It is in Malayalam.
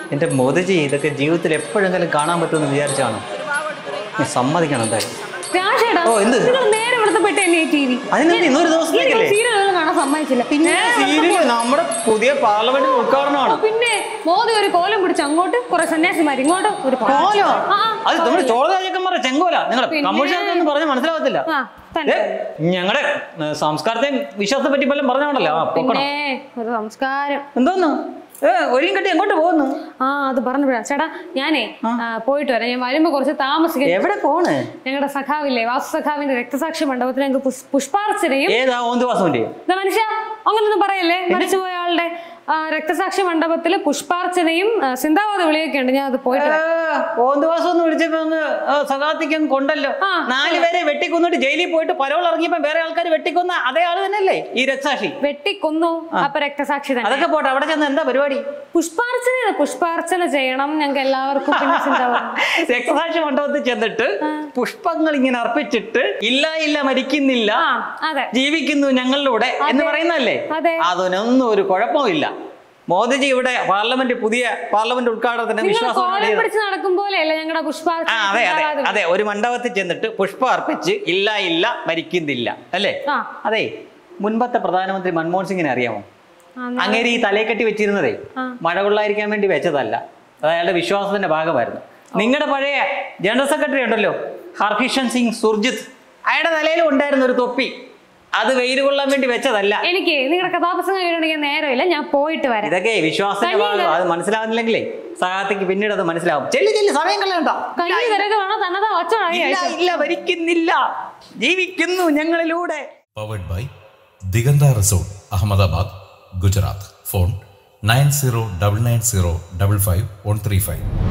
എൻ്റെ മോദിജി ഇതൊക്കെ ജീവിതത്തിൽ എപ്പോഴെങ്കിലും കാണാൻ പറ്റുമെന്ന് വിചാരിച്ചാണ് നീ സമ്മതിക്കണം എന്തായാലും രാജേട്ടാ ഓ, എന്ത്? നിങ്ങൾ നേരെ വെളുത്തപ്പെട്ട എന്നെ ടി വി അതിനെന്ത് ഇന്നൊരു ദിവസത്തേക്കല്ലേ സീരിയലുകൾ കാണാൻ സമ്മതിച്ചില്ല നേരെ സീരിയല് നമ്മുടെ പുതിയ പാർലമെന്റ് ഉദ്ഘാടനമാണ് പിന്നെ മോദി ഒരു കോലം പിടിച്ച് അങ്ങോട്ട് കുറെ സന്യാസിമാർ ഇങ്ങോട്ട് ഒരു പാ- കോലോ ആ, ആ. അത് നമ്മുടെ ചോളരാജക്കന്മാരെ ചെങ്കോല നിങ്ങളെ പിന്നെ? കമ്മൂഷാർക്കൊന്നും പറഞ്ഞാൽ മനസ്സിലാവത്തില്ല ആ, തന്നെ. ഞങ്ങളുടെ സംസ്കാരത്തെയും വിശ്വാസത്തെ പറ്റി പലരും പറഞ്ഞോണ്ടല്ലോ ആ പൊക്കണം പിന്നെ ഒരു സംസ്കാരം എന്തോന്നു ഏ ഒരിയും കെട്ടി എങ്ങോട്ട് പോകുന്നു ആ അത് പറഞ്ഞപ്പോഴാ ചേട്ടാ ഞാനേ ആ, പോയിട്ട് വരാം ഞാൻ വരുമ്പോ കുറച്ച് താമസിക്കും എവിടെ പോണ് ഞങ്ങളുടെ സഖാവില്ലേ വാസു സഖാവിന്റെ രക്തസാക്ഷി മണ്ഡപത്തിൽ ഞങ്ങൾക്ക് പുഷ്- പുഷ്പാർച്ചനയും ഏതാ ഓന്തുവാസന്റെ ഇതാ മനുഷ്യ അങ്ങനൊന്നും പറയല്ലേ മരിച്ചുപോയ ആളുടെ ആ, രക്തസാക്ഷി മണ്ഡപത്തിൽ പുഷ്പാർച്ചനയും ആ, സിന്ധാവാദ വിളിയൊക്കെ ഉണ്ട് ഞാൻ അത് പോയിട്ട് വരാം. ഓന്തുവാസം ഒന്ന് വിളിച്ചപ്പോ അങ്ങ് സഖാത്തിക്ക് കൊണ്ടല്ലോ ആ, നാല് പേരെ വെട്ടിക്കൊന്നിട്ട് ജയിലിൽ പോയിട്ട് പരോൾ ഇറങ്ങിയപ്പോ വേറെ ആൾക്കാർ വെട്ടിക്കൊന്ന അതേ ആള് തന്നെയല്ലേ ഈ രക്സാക്ഷി വെട്ടിക്കൊന്നു അപ്പൊ രക്തസാക്ഷി തന്നെ അതൊക്കെ പോട്ടെ അവിടെ ചെന്ന് എന്താ പരിപാടി പുഷ്പാർച്ചന പുഷ്പാർച്ചന ചെയ്യണം ഞങ്ങൾക്ക് എല്ലാവർക്കും പിന്നെ സിന്ധാവാദം രക്തസാക്ഷി മണ്ഡപത്തിൽ ചെന്നിട്ട് പുഷ്പങ്ങൾ ഇങ്ങനെ അർപ്പിച്ചിട്ട് ഇല്ല ഇല്ല മരിക്കുന്നില്ല ആ അതെ ജീവിക്കുന്നു ഞങ്ങളിലൂടെ എന്ന് പറയുന്നല്ലേ അതെ. അതിനൊന്നും ഒരു കുഴപ്പമില്ല മോദിജി ഇവിടെ പാർലമെന്റ് പുതിയ പാർലമെന്റ് ഉദ്ഘാടനത്തിന് നിങ്ങൾ വിശ്വാസത്തോടെ കോലം ചെയ്ത- പിടിച്ച് നടക്കും പോലെയല്ല ഞങ്ങളുടെ ആ പുഷ്പാർച്ചന അതെ അതെ സിന്ധാവാദം. അതെ ഒരു മണ്ഡപത്തിൽ ചെന്നിട്ട് പുഷ്പം അർപ്പിച്ച് ഇല്ല ഇല്ല മരിക്കുന്നില്ല അല്ലേ ആ. അതെ മുൻപത്തെ പ്രധാനമന്ത്രി മൻമോഹൻ സിംഗിനെ അറിയാമോ ആ, അങ്ങേര് ഈ തലയെ കെട്ടി വെച്ചിരുന്നതേ മഴ കൊള്ളാതിരിക്കാൻ വേണ്ടി വെച്ചതല്ല അത് അയാളുടെ വിശ്വാസത്തിന്റെ ഭാഗമായിരുന്നു നിങ്ങളുടെ പഴയ ജനറൽ സെക്രട്ടറി ഉണ്ടല്ലോ ഹർകിഷൻ സിംഗ് സുർജിത്ത് അയാളുടെ തലയിലും ഉണ്ടായിരുന്ന ഒരു തൊപ്പി അത് വെയിൽ കൊള്ളാൻ വേണ്ടി വെച്ചതല്ല എനിക്ക് നിങ്ങളുടെ കഥാപ്രസംഗം കേൾക്കണമെങ്കിൽ നേരമില്ല ഞാൻ പോയിട്ട് വരാം ഇതൊക്കെ വിശ്വാസത്തിന്റെ ഭാഗം അത് മനസ്സിലാവുന്നില്ലെങ്കിലേ സഹാത്തിക്ക് പിന്നീട് അത് മനസ്സിലാവും ചെല്ലി ചെല്ലി സമയം കളയണ്ട കയ്യിൽ തിരക്കാണോ തന്നതാ ഒച്ച ഇല്ല ഇല്ല മരിക്കുന്നില്ല ജീവിക്കുന്നു ഞങ്ങളിലൂടെ powered by Diganta resort Ahmedabad Gujarat phone nine zero double nine zero double five one three five